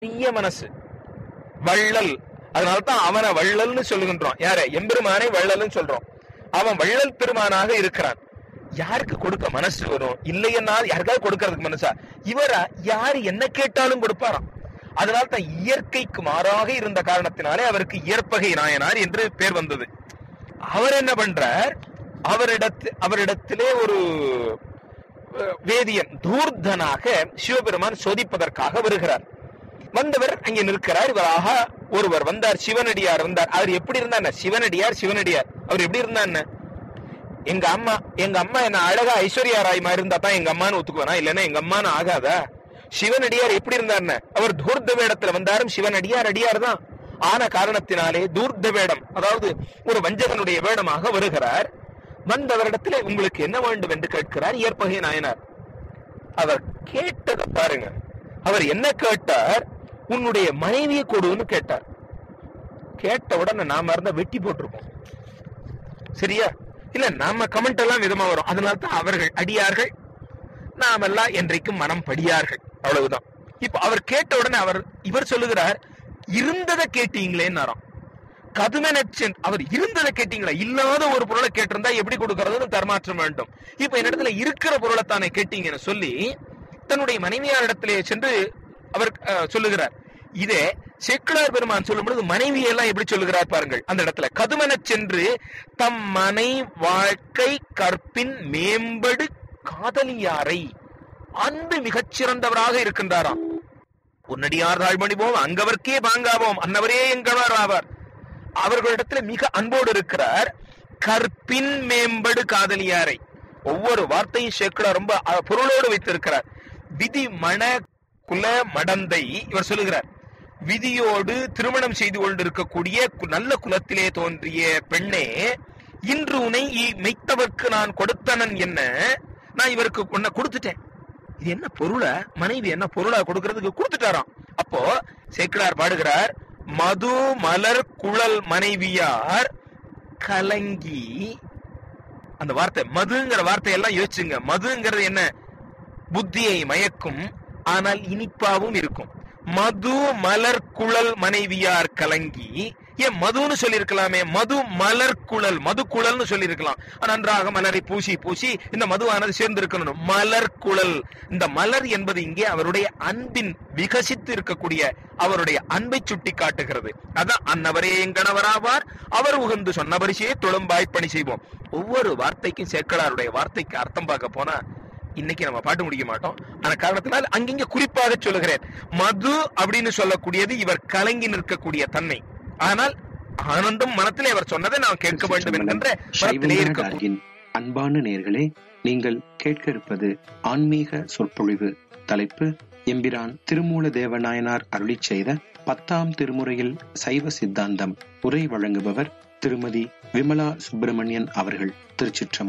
பெரிய மனசு வள்ளல் அதனால்தான் அவனை வள்ளல்னு சொல்லுகின்றோம் யார எம்பெருமானை வள்ளல்னு சொல்றோம் அவன் வள்ளல் பெருமானாக இருக்கிறான் யாருக்கு கொடுக்க மனசு வரும் இல்லைன்னா யாருக்காவது கொடுக்கறதுக்கு மனசா இவரா யாரு என்ன கேட்டாலும் கொடுப்பாராம் அதனால தான் இயற்கைக்கு மாறாக இருந்த காரணத்தினாலே அவருக்கு இயற்பகை நாயனார் என்று பேர் வந்தது அவர் என்ன பண்றார் அவரிடத்து அவரிடத்திலே ஒரு அஹ், வேதியன் தூர்தனாக சிவபெருமான் சோதிப்பதற்காக வருகிறார் வந்தவர் அங்கே நிற்கிறார் இவராக ஒருவர் வந்தார் சிவனடியார் வந்தார் அவர் எப்படி இருந்தார் சிவனடியார் சிவனடியார் அவர் எப்படி இருந்தார் எங்க அம்மா எங்க அம்மா என்ன அழகா ஐஸ்வர்யா ராய் மாதிரி இருந்தா தான் எங்க அம்மான்னு ஒத்துக்குவானா இல்லன்னா எங்க அம்மான்னு ஆகாதா சிவனடியார் எப்படி இருந்தார்னு அவர் தூர்த்த வேடத்துல வந்தாரும் சிவனடியார் அடியார் தான் ஆன காரணத்தினாலே தூர்த்த வேடம் அதாவது ஒரு வஞ்சகனுடைய வேடமாக வருகிறார் வந்தவரிடத்திலே உங்களுக்கு என்ன வேண்டும் என்று கேட்கிறார் ஏற்பகை நாயனார் அவர் கேட்டதை பாருங்க அவர் என்ன கேட்டார் உன்னுடைய மனைவியை கொடுன்னு கேட்டார் கேட்ட உடனே நாம இருந்தா வெட்டி போட்டிருப்போம் சரியா இல்ல நாம கமெண்ட் எல்லாம் விதமா வரும் அதனால தான் அவர்கள் அடியார்கள் நாமெல்லாம் என்றைக்கும் மனம் படியார்கள் அவ்வளவுதான் இப்ப அவர் கேட்ட உடனே அவர் இவர் சொல்லுகிறார் இருந்ததை கேட்டீங்களேன்னாராம் கதுமெனச்சன் அவர் இருந்ததை கேட்டீங்களா இல்லாத ஒரு பொருளை கேட்டிருந்தா எப்படி கொடுக்கறதுன்னு தர்மாற்றம் வேண்டும் இப்ப என்னிடத்துல இருக்கிற பொருளை தானே கேட்டீங்கன்னு சொல்லி தன்னுடைய மனைவியாரிடத்திலே சென்று அவர் அஹ், சொல்லுகிறார் இதே செக்குலார் பெருமான் சொல்லும் பொழுது மனைவி எல்லாம் எப்படி சொல்லுகிறார் பாருங்கள் அந்த இடத்துல கதுமெனச் சென்று தம் மனை வாழ்க்கை கற்பின் மேம்படு காதலியாரை அன்பு மிகச் சிறந்தவராக இருக்கின்றாராம் உன்னடியார் தாழ்மணிவோம் அங்கவர்க்கே பாங்காவோம் அன்னவரே எங்கவர் ஆவார் அவர்களிடத்துல மிக அன்போடு இருக்கிறார் கற்பின் மேம்படு காதலியாரை ஒவ்வொரு வார்த்தையும் சேக்கடா ரொம்ப அஹ், பொருளோடு வைத்திருக்கிறார் விதி மண குல மடந்தை இவர் சொல்லுகிறார் விதியோடு திருமணம் செய்து கொண்டிருக்கக்கூடிய கு- நல்ல குலத்திலே தோன்றிய பெண்ணே இன்று உன்னை இ- மெய்த்தவர்க்கு நான் கொடுத்தனன் என்ன நான் இவருக்கு உன்னை கொடுத்துட்டேன் இது என்ன பொருளா மனைவி என்ன பொருளா கொடுக்கறதுக்கு கொடுத்துட்டாராம் அப்போ சேக்கிழார் பாடுகிறார் மது மலர் குழல் மனைவியார் கலங்கி அந்த வார்த்தை மதுங்கிற வார்த்தையெல்லாம் யோசிச்சுங்க மதுங்கிறது என்ன புத்தியை மயக்கும் ஆனால் இனிப்பாவும் இருக்கும் மது மலர் குழல் மனைவியார் கலங்கி ஏன் மதுன்னு சொல்லியிருக்கலாமே மது மலர் குழல் மது குழல்னு சொல்லியிருக்கலாம் நன்றாக மலரை பூசி பூசி இந்த மதுவானது சேர்ந்திருக்கணும் மலர் குழல் இந்த மலர் என்பது இங்கே அவருடைய அன்பின் விகசித்து இருக்கக்கூடிய அவருடைய அன்பை சுட்டி காட்டுகிறது அதான் அன்னவரே எங்கனவராவார் அவர் உகந்து சொன்ன பரிசையே தொழும்பாய் பணி செய்வோம் ஒவ்வொரு வார்த்தைக்கும் சேக்கலாருடைய வார்த்தைக்கு அர்த்தம் பார்க்க போனா இன்னைக்கு நம்ம பாட்டு முடிக்க மாட்டோம் ஆன காரணத்தினால் அங்கிங்க குறிப்பாக சொல்லுகிறேன் மது அப்படின்னு சொல்லக்கூடியது இவர் கலங்கி நிற்கக்கூடிய தன்மை ஆனால் ஆனந்தம் மனத்திலே அவர் சொன்னதை நாம் கேட்க வேண்டும் என்கின்ற மனத்திலே இருக்க டார்கின் அன்பான நேர்களே நீங்கள் கேட்க இருப்பது ஆன்மீக சொற்பொழிவு தலைப்பு எம்பிரான் திருமூல தேவநாயனார் அருளிச் செய்த பத்தாம் திருமுறையில் சைவ சித்தாந்தம் உரை வழங்குபவர் திருமதி விமலா சுப்பிரமணியன் அவர்கள் திருச்சிற்றம்பலம்